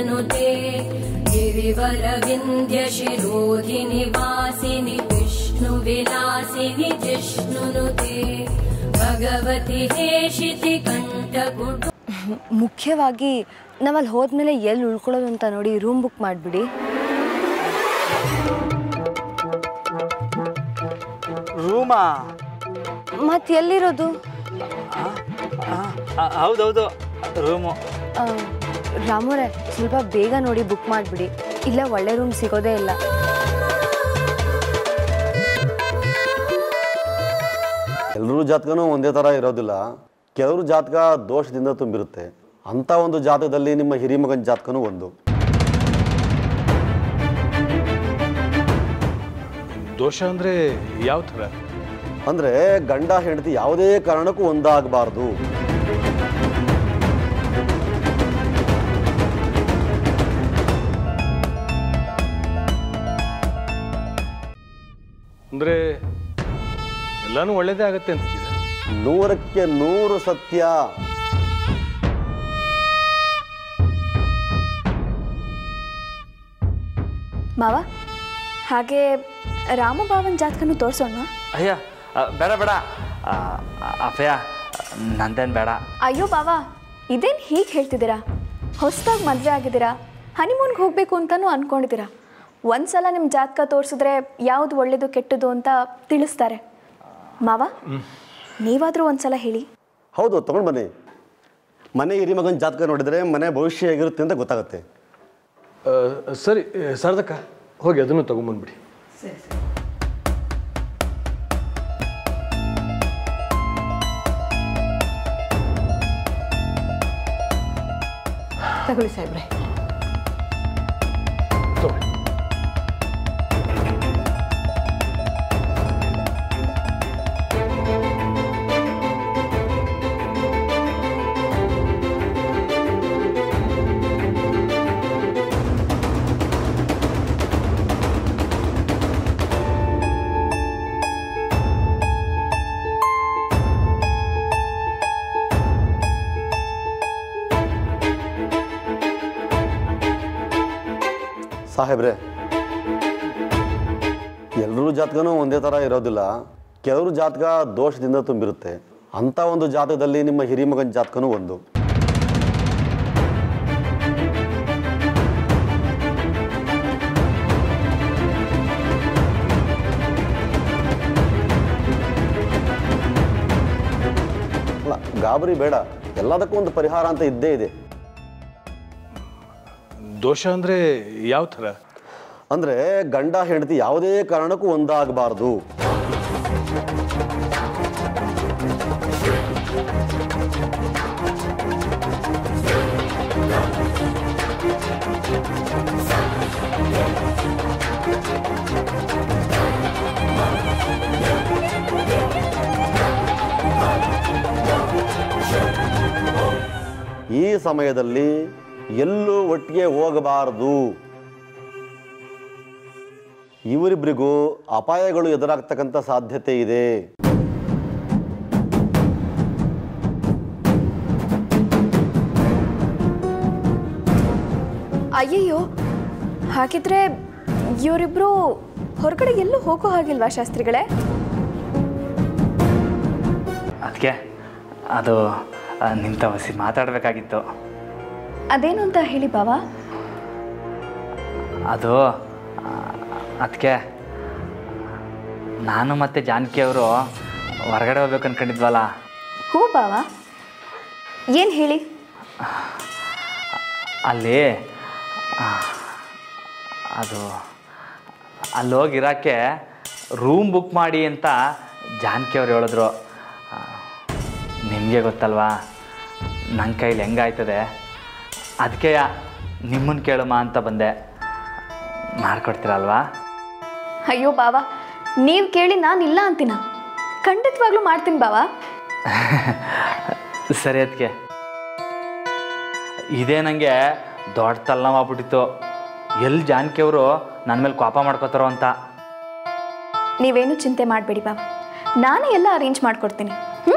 कृष्णनुते गिरिवरविन्द्यशिरोधिनिवासिनि विष्णुविलासिनि जिष्णुनुते भगवति हेशिति कण्ठकुटु ಮುಖ್ಯವಾಗಿ ನಾವಲ್ಲಿ ಹೋದ್ಮೇಲೆ ಎಲ್ಲಿ ಉಳ್ಕೊಳ್ಳೋದು ಅಂತ ನೋಡಿ ರೂಮ್ ಬುಕ್ ಮಾಡಿಬಿಡಿ ರೂಮಾ ಮತ್ತು ಎಲ್ಲಿರೋದು ಹೌದೌದು ರೂಮು ಆ, ರಾಮೋರೆ ಸ್ವಲ್ಪ ಬೇಗ ನೋಡಿ ಬುಕ್ ಮಾಡಿಬಿಡಿ ಇಲ್ಲ ಒಳ್ಳೆ ರೂಮ್ ಸಿಗೋದೇ ಇಲ್ಲ ಎಲ್ಲರೂ ಜಾತಕನೂ ಒಂದೇ ಥರ ಇರೋದಿಲ್ಲ ಕೆಲವರು ಜಾತಕ ದೋಷದಿಂದ ತುಂಬಿರುತ್ತೆ ಅಂಥ ಒಂದು ಜಾತಕದಲ್ಲಿ ನಿಮ್ಮ ಹಿರಿಮಗನ ಜಾತಕನೂ ಒಂದು ದೋಷ ಅಂದರೆ ಯಾವ ಥರ ಅಂದರೆ ಗಂಡ ಹೆಂಡತಿ ಯಾವುದೇ ಕಾರಣಕ್ಕೂ ಒಂದಾಗಬಾರ್ದು ಅಂದರೆ ಎಲ್ಲನೂ ಒಳ್ಳೇದೇ ಆಗತ್ತೆ ಅಂತಿದ್ದೀರಾ ನೂರಕ್ಕೆ ನೂರು ಸತ್ಯ ಮಾವ ಹಾಗೆ ರಾಮಭಾವನ್ ಜಾತಕನು ತೋರಿಸೋಣ ಅಯ್ಯ ಆ, ಬೇಡ ಬೇಡ ಆ, ಅಫಯ ನಂದೇನು ಬೇಡ ಅಯ್ಯೋ ಬಾವ ಇದೇನು ಹೀಗೆ ಹೇಳ್ತಿದ್ದೀರಾ ಹೊಸದಾಗಿ ಮದುವೆ ಆಗಿದ್ದೀರಾ ಹನಿಮೂನ್ಗೆ ಹೋಗಬೇಕು ಅಂತಲೂ ಅಂದ್ಕೊಂಡಿದ್ದೀರಾ ಒಂದ್ಸಲ ನಿಮ್ಮ ಜಾತಕ ತೋರಿಸಿದ್ರೆ ಯಾವುದು ಒಳ್ಳೇದು ಕೆಟ್ಟದು ಅಂತ ತಿಳಿಸ್ತಾರೆ ಮಾವ ನೀವಾದರೂ ಒಂದ್ಸಲ ಹೇಳಿ ಹೌದು ತೊಗೊಂಡು ಬನ್ನಿ ಮನೆ ಹಿರಿಮಗನ ಜಾತಕ ನೋಡಿದರೆ ಮನೆ ಭವಿಷ್ಯ ಹೇಗಿರುತ್ತೆ ಅಂತ ಗೊತ್ತಾಗುತ್ತೆ ಆ, ಸರಿ ಶಾರದಕ್ಕ ಹೋಗಿ ಅದನ್ನು ತೊಗೊಂಬಂದ್ಬಿಡಿ ತಗೊಳ್ಳಿ ಸಾಹೇಬ್ರೆ ತಗೊಳ್ಳಿ ಸಾಹೇಬ್ರೆ ಎಲ್ಲರೂ ಜಾತಕನೂ ಒಂದೇ ಥರ ಇರೋದಿಲ್ಲ ಕೆಲವರು ಜಾತಕ ದೋಷದಿಂದ ತುಂಬಿರುತ್ತೆ ಅಂಥ ಒಂದು ಜಾತಕದಲ್ಲಿ ನಿಮ್ಮ ಹಿರಿಮಗನ ಜಾತಕನೂ ಒಂದು ಅಲ್ಲ ಗಾಬರಿ ಬೇಡ ಎಲ್ಲದಕ್ಕೂ ಒಂದು ಪರಿಹಾರ ಅಂತ ಇದ್ದೇ ಇದೆ ದೋಷ ಅಂದರೆ ಯಾವ ಥರ ಅಂದರೆ ಗಂಡ ಹೆಂಡತಿ ಯಾವುದೇ ಕಾರಣಕ್ಕೂ ಒಂದಾಗಬಾರ್ದು ಈ ಸಮಯದಲ್ಲಿ ಎಲ್ಲೂ ಒಟ್ಟಿಗೆ ಹೋಗಬಾರದು ಇವರಿಬ್ಬರಿಗೂ ಅಪಾಯಗಳು ಎದುರಾಗ್ತಕ್ಕಂಥ ಸಾಧ್ಯತೆ ಇದೆ ಅಯ್ಯಯ್ಯೋ ಹಾಗಿದ್ರೆ ಇವರಿಬ್ರು ಹೊರಗಡೆ ಎಲ್ಲೂ ಹೋಗೋ ಹಾಗಿಲ್ವಾ ಶಾಸ್ತ್ರಿಗಳೇ ಅದಕ್ಕೆ ಅದು ಆ, ನಿಮ್ ತವಸಿ ಮಾತಾಡಬೇಕಾಗಿತ್ತು ಅದೇನು ಅಂತ ಹೇಳಿ ಬಾವಾ ಅದು ಅದಕ್ಕೆ ನಾನು ಮತ್ತು ಜಾನಕಿ ಅವರು ಹೊರಗಡೆ ಹೋಗ್ಬೇಕು ಅನ್ಕೊಂಡಿದ್ವಲ್ಲ ಹೂ ಬಾವಾ ಏನು ಹೇಳಿ ಅಲ್ಲಿ ಆ, ಅದು ಅಲ್ಲಿ ಹೋಗಿರೋಕ್ಕೆ ರೂಮ್ ಬುಕ್ ಮಾಡಿ ಅಂತ ಜಾನಕಿ ಅವ್ರು ಹೇಳಿದ್ರು ನಿಮಗೆ ಗೊತ್ತಲ್ವಾ ನನ್ನ ಕೈಲಿ ಹೆಂಗಾಯ್ತದೆ ಅದಕ್ಕೆ ನಿಮ್ಮನ್ನು ಕೇಳುಮ ಅಂತ ಬಂದೆ ಮಾಡ್ಕೊಡ್ತೀರಲ್ವಾ ಅಯ್ಯೋ ಬಾವಾ ನೀವು ಕೇಳಿ ನಾನು ಇಲ್ಲ ಅಂತೀನ ಖಂಡಿತವಾಗ್ಲೂ ಮಾಡ್ತೀನಿ ಬಾವಾ ಸರಿ ಅದಕ್ಕೆ ಇದೇ ನನಗೆ ದೊಡ್ಡ ತಲೆನೋವಾಗ್ಬಿಟ್ಟಿತ್ತು ಎಲ್ಲಿ ಜಾನಕಿ ಅವರು ನನ್ನ ಮೇಲೆ ಕೋಪ ಮಾಡ್ಕೋತಾರೋ ಅಂತ ನೀವೇನು ಚಿಂತೆ ಮಾಡಬೇಡಿ ಬಾವಾ ನಾನೇ ಎಲ್ಲ ಅರೇಂಜ್ ಮಾಡ್ಕೊಡ್ತೀನಿ ಹ್ಞೂ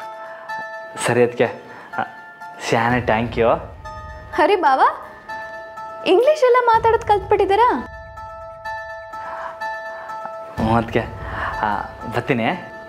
ಸರಿ ಅದಕ್ಕೆ ಶಾನೆ ಥ್ಯಾಂಕ್ ಯು ಹರಿ ಬಾವಾ ಇಂಗ್ಲೀಷ್ ಎಲ್ಲ ಮಾತಾಡೋದು ಕಲ್ತ್ಬಿಟ್ಟಿದ್ದೀರಾ ಅದಕ್ಕೆ ಬರ್ತೀನಿ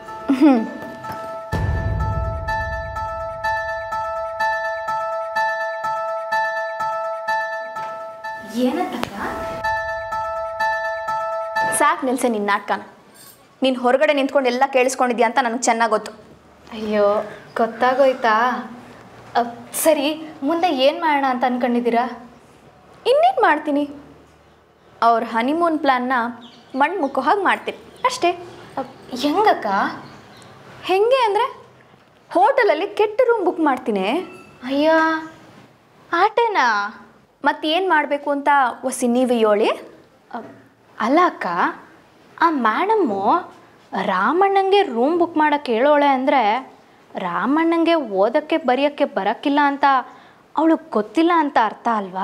ಸಾಕು ನಿಲ್ಸೆ ನಿನ್ನ ನಾಟಕನ ನೀನು ಹೊರಗಡೆ ನಿಂತ್ಕೊಂಡು ಎಲ್ಲ ಕೇಳಿಸ್ಕೊಂಡಿದ್ಯಾ ಅಂತ ನನಗೆ ಚೆನ್ನಾಗಿ ಗೊತ್ತು ಅಯ್ಯೋ ಗೊತ್ತಾಗೋಯ್ತಾ ಅಹ್, ಸರಿ ಮುಂದೆ ಏನು ಮಾಡೋಣ ಅಂತ ಅನ್ಕೊಂಡಿದ್ದೀರಾ ಇನ್ನೇನು ಮಾಡ್ತೀನಿ ಅವ್ರ ಹನಿಮೂನ್ ಪ್ಲ್ಯಾನ್ನ ಮಣ್ಣು ಮುಕ್ಕೋ ಹಾಗೆ ಮಾಡ್ತೀನಿ ಅಷ್ಟೇ ಅಹ್, ಹೆಂಗಕ್ಕ ಹೆಂಗೆ ಅಂದರೆ ಹೋಟೆಲಲ್ಲಿ ಕೆಟ್ಟ ರೂಮ್ ಬುಕ್ ಮಾಡ್ತೀನಿ ಅಯ್ಯ ಆಟೇನಾ ಮತ್ತೆ ಏನು ಮಾಡಬೇಕು ಅಂತ ಒಸಿ ನೀವು ಹೇಳಿ ಅಹ್, ಅಲ್ಲ ಅಕ್ಕ ಆ ಮೇಡಮ್ಮು ರಾಮಣ್ಣಂಗೆ ರೂಮ್ ಬುಕ್ ಮಾಡೋಕ್ಕೆ ಹೇಳೋಳೆ ಅಂದರೆ ರಾಮಣ್ಣಂಗೆ ಓದೋಕ್ಕೆ ಬರೆಯೋಕ್ಕೆ ಬರೋಕ್ಕಿಲ್ಲ ಅಂತ ಅವಳಿಗೆ ಗೊತ್ತಿಲ್ಲ ಅಂತ ಅರ್ಥ ಅಲ್ವಾ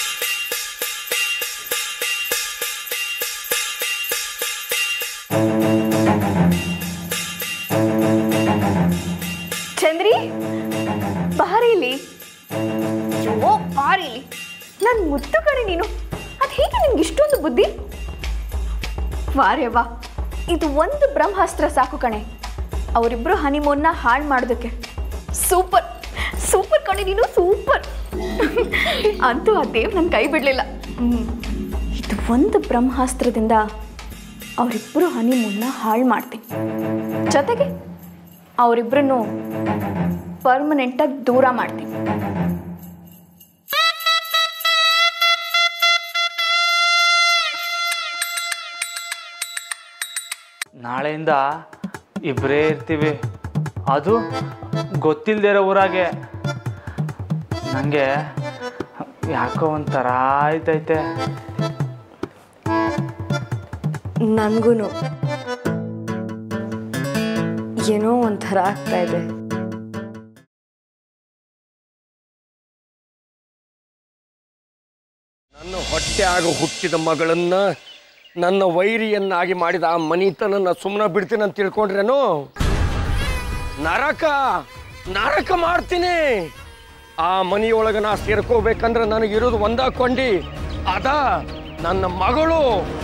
ಚಂದ್ರಿ ಬಾರಿಲಿ ಅಯ್ಯೋ ಬಾರಿಲಿ ನನ್ನ ಮುದ್ದು ಕಣೆ ನೀನು ಅದು ಹೇಗೆ ನಿಮ್ಗೆ ಇಷ್ಟೊಂದು ಬುದ್ಧಿ ವಾರೇ ವಾ ಇದು ಒಂದು ಬ್ರಹ್ಮಾಸ್ತ್ರ ಸಾಕು ಕಣೆ ಅವರಿಬ್ಬರು ಹನಿಮೂನ್ನ ಹಾಳು ಮಾಡೋದಕ್ಕೆ ಸೂಪರ್ ಸೂಪರ್ ಕಣೆ ನೀನು ಸೂಪರ್ ಅಂತೂ ಆ ದೇವ್ ನನ್ನ ಕೈ ಬಿಡಲಿಲ್ಲ ಇದು ಒಂದು ಬ್ರಹ್ಮಾಸ್ತ್ರದಿಂದ ಅವರಿಬ್ಬರು ಹನಿಮೂನ್ನ ಹಾಳು ಮಾಡ್ತೀನಿ ಜೊತೆಗೆ ಅವರಿಬ್ಬರನ್ನು ಪರ್ಮನೆಂಟಾಗಿ ದೂರ ಮಾಡ್ತೀನಿ ನಾಳೆಯಿಂದ ಇಬ್ಬರೇ ಇರ್ತೀವಿ ಅದು ಗೊತ್ತಿಲ್ಲದೆ ಇರೋ ಊರಾಗೆ ನನಗೆ ಯಾಕೋ ಒಂಥರ ಆಯ್ತೈತೆ ನನಗೂ ಏನೋ ಒಂಥರ ಆಗ್ತಾ ಇದೆ ನನ್ನ ಹೊಟ್ಟೆಯಾಗ ಹುಟ್ಟಿದ ಮಗಳನ್ನ ನನ್ನ ವೈರಿಯನ್ನಾಗಿ ಮಾಡಿದ ಆ ಮನಿತನನ್ನ ಸುಮ್ಮನೆ ಬಿಡ್ತೀನಿ ಅಂತ ತಿಳ್ಕೊಂಡ್ರೇನು ನರಕ ನರಕ ಮಾಡ್ತೀನಿ ಆ ಮನಿಯೊಳಗೆ ನಾ ಸೇರ್ಕೋಬೇಕಂದ್ರೆ ನನಗಿರೋದು ಒಂದ ಕೊಂಡಿ ಅದ ನನ್ನ ಮಗಳು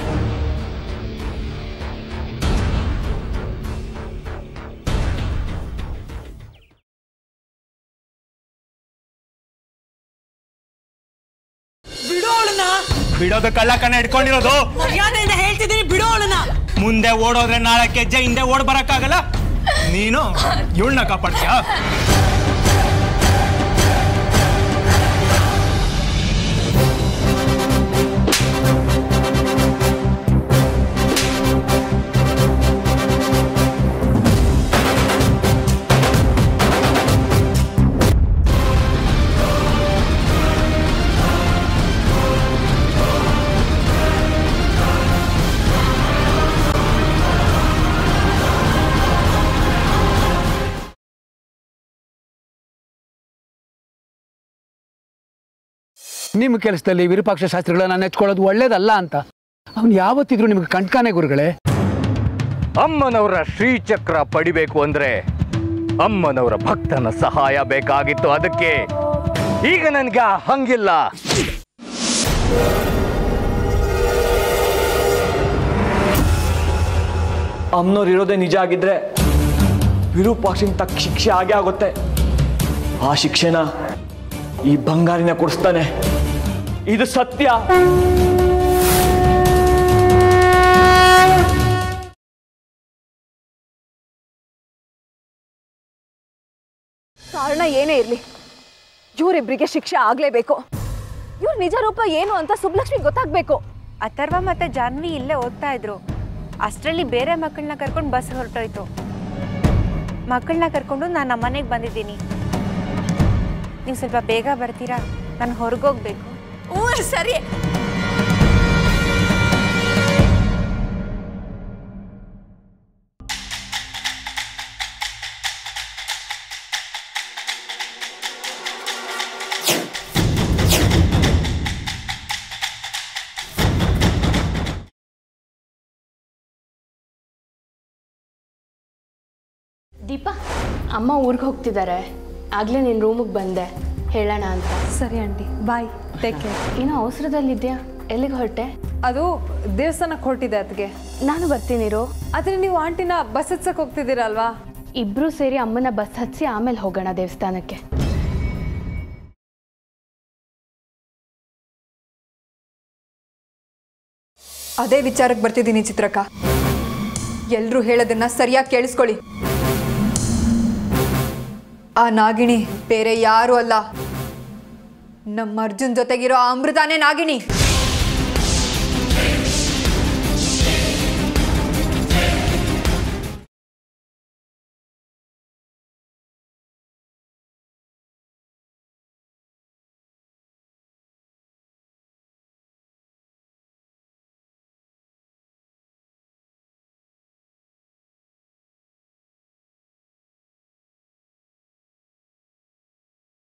ಬಿಡೋಳನ ಬಿಡೋದು ಕಳ್ಳ ಕಣ್ಣ ಇಟ್ಕೊಂಡಿರೋದು ಮರ್ಯಾದೆಯಿಂದ ಹೇಳ್ತಿದ್ದೀನಿ ಬಿಡೋಳನ ಮುಂದೆ ಓಡೋದ್ರೆ ನಾಲ್ಕು ಹೆಜ್ಜೆ ಹಿಂದೆ ಓಡ್ ಬರಕ್ಕಾಗಲ್ಲ ನೀನು ಇವಳನ್ನ ಕಾಪಾಡ್ತೀಯಾ ನಿಮ್ಮ ಕೆಲಸದಲ್ಲಿ ವಿರೂಪಾಕ್ಷ ಶಾಸ್ತ್ರಿಗಳನ್ನ ನೆಚ್ಕೊಳ್ಳೋದು ಒಳ್ಳೇದಲ್ಲ ಅಂತ ಅವ್ನು ಯಾವತ್ತಿದ್ರು ನಿಮ್ಗೆ ಕಂಟ್ಕಾನೆ ಗುರುಗಳೇ ಅಮ್ಮನವರ ಶ್ರೀಚಕ್ರ ಪಡಿಬೇಕು ಅಂದ್ರೆ ಅಮ್ಮನವರ ಭಕ್ತನ ಸಹಾಯ ಬೇಕಾಗಿತ್ತು ಅದಕ್ಕೆ ಈಗ ನನ್ಗೆ ಆ ಹಂಗಿಲ್ಲ ಅಮ್ಮನವ್ರು ಇರೋದೇ ನಿಜ ಆಗಿದ್ರೆ ವಿರೂಪಾಕ್ಷಿನ ತಕ್ಕ ಶಿಕ್ಷೆ ಆಗೇ ಆಗುತ್ತೆ ಆ ಶಿಕ್ಷೆನ ಈ ಬಂಗಾರಿನ ಕೊಡಿಸ್ತಾನೆ ಇದು ಸತ್ಯ ಕಾರಣ ಏನೇ ಇರಲಿ ಇವರಿಬ್ಬರಿಗೆ ಶಿಕ್ಷೆ ಆಗಲೇಬೇಕು ಇವ್ರ ನಿಜ ರೂಪ ಏನು ಅಂತ ಸುಬ್ಲಕ್ಷ್ಮಿ ಗೊತ್ತಾಗಬೇಕು ಅಥರ್ವ ಮತ್ತೆ ಜಾನ್ವಿ ಇಲ್ಲೇ ಓದ್ತಾ ಇದ್ರು ಅಷ್ಟರಲ್ಲಿ ಬೇರೆ ಮಕ್ಕಳನ್ನ ಕರ್ಕೊಂಡು ಬಸ್ ಹೊರಟೋಯ್ತು ಮಕ್ಕಳನ್ನ ಕರ್ಕೊಂಡು ನಾನು ನಮ್ಮ ಮನೆಗೆ ಬಂದಿದ್ದೀನಿ ನೀವು ಸ್ವಲ್ಪ ಬೇಗ ಬರ್ತೀರಾ ನಾನು ಹೊರಗೋಗ್ಬೇಕು ಹ್ಞೂ ಸರಿ ದೀಪಾ ಅಮ್ಮ ಊರಿಗೆ ಹೋಗ್ತಿದ್ದಾರೆ ಆಗಲೇ ನಿನ್ನ ರೂಮಿಗೆ ಬಂದೆ ಹೇಳೋಣ ಅಂತ ಸರಿ ಆಂಟಿ ಬಾಯ್ ಟೇಕ್ ಕೇರ್ ಏನೋ ಅವಸರದಲ್ಲಿದ್ಯಾ ಎಲ್ಲಿಗೆ ಹೊರಟೆ ಅದು ದೇವಸ್ಥಾನಕ್ಕೆ ಹೊರಟಿದೆ ಅದಕ್ಕೆ ನಾನು ಬರ್ತೀನಿರೋ ಆದರೆ ನೀವು ಆಂಟಿನ ಬಸ್ ಹತ್ಸಕ್ಕೆ ಹೋಗ್ತಿದ್ದೀರಲ್ವಾ ಇಬ್ರು ಸೇರಿ ಅಮ್ಮನ ಬಸ್ ಹತ್ಸಿ ಆಮೇಲೆ ಹೋಗೋಣ ದೇವಸ್ಥಾನಕ್ಕೆ ಅದೇ ವಿಚಾರಕ್ಕೆ ಬರ್ತಿದ್ದೀನಿ ಚಿತ್ರಕ್ಕ ಎಲ್ಲರೂ ಹೇಳೋದನ್ನ ಸರಿಯಾಗಿ ಕೇಳಿಸ್ಕೊಳ್ಳಿ ಆ ನಾಗಿಣಿ ಬೇರೆ ಯಾರೂ ಅಲ್ಲ ನಮ್ಮ ಅರ್ಜುನ್ ಜೊತೆಗಿರೋ ಆ ಅಮೃತಾನೇ ನಾಗಿಣಿ